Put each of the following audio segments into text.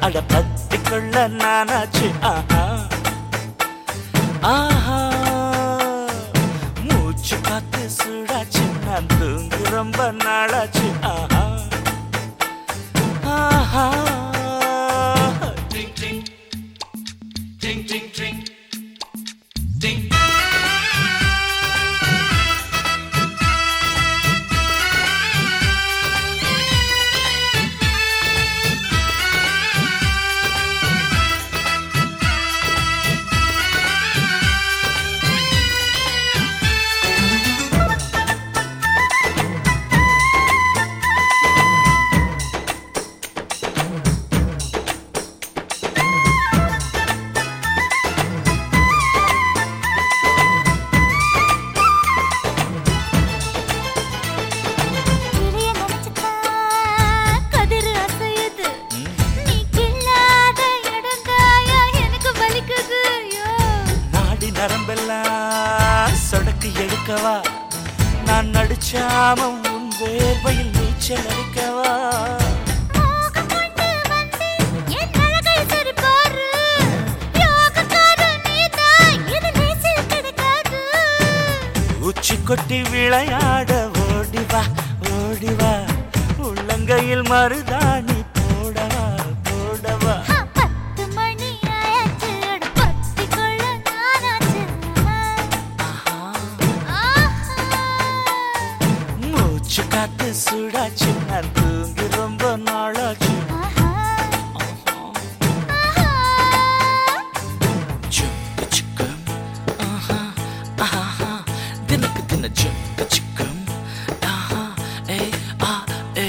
அட பத்தி கொள்ள நானாச்சு ஆஹா ஆஹா மூச்சு காத்து சூடாச்சு நான் தூங்கி ரொம்ப நாளாச்சு ஆஹா ஆஹா Ding, ding. Ding, ding, ding. Ding. கிளிய நினைச்சுட்டா கதிரு அசையுது நீ கிள்ளாத இடந்தாயா எனக்கு வலிக்குது ஐயோ நாடி நரம்பெல்லாம் சொடக்கு எடுக்கவா நான் நடிச்சாம உன் வேர்வையில் நீச்சல் அடிக்கவா மோகம் கொண்டு வந்து என் அழகை சரிபாரு யோகக்கார நீதான் இது நேசில் கிடைக்காது உச்சி கொட்டி விளையாட ஓடிவா ஓடிவா உள்ளங்கையில் மருதாணி போடவா போடவா ஆ, பத்து மணி ஆயாச்சு அட பத்தி கொள்ள நானாச்சு ஆஹா மூச்சு காத்து சூடாச்சு நான் தூங்கி ரொம்ப நாளாச்சு ஆஹா ஆஹா சுக்கு சுக்கம் ஆஹா ஆஹா தினக்கு தின சுக்கு சுக்கம் ஆஹா ஏ ஆ ஏ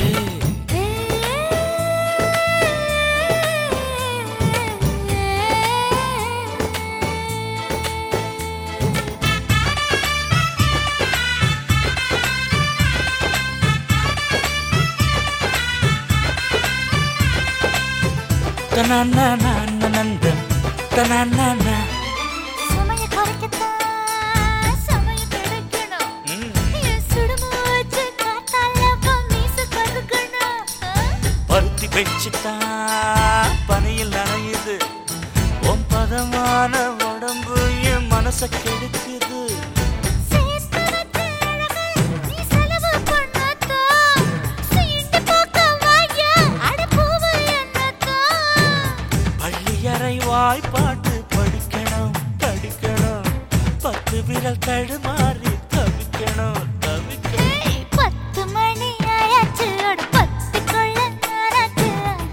தனனனனனனந்த தனனன சுமைய குறைக்கத்தான் சமயம் கிடைக்கணும். என் சுடுமூச்சு காத்தால உன் மீசை கருக்கணும். பருத்தி பெச்சுத்தான் பனியில் நனையுது உன் பதமான உடம்பு என் மனச கெடுக்குது சேர்த்து வச்ச அழகை நீ செலவு பண்ணாதான். சீண்டு போக்க வாயா, அட பூவு என்னத்தான். பள்ளியறை வாய்ப்பாட்டு படிக்கணும் படிக்கணும் பத்து விரல் தடுமாறி தவிக்கணும் தவிக்கணும் ஏய், பத்து மணி ஆயாச்சு, அட பத்து கொள்ள நானாச்சு.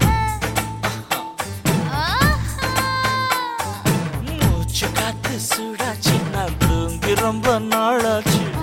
ஆஹா. மூச்சு காத்து சூடாச்சு நான் தூங்கி ரொம்ப நாளாச்சு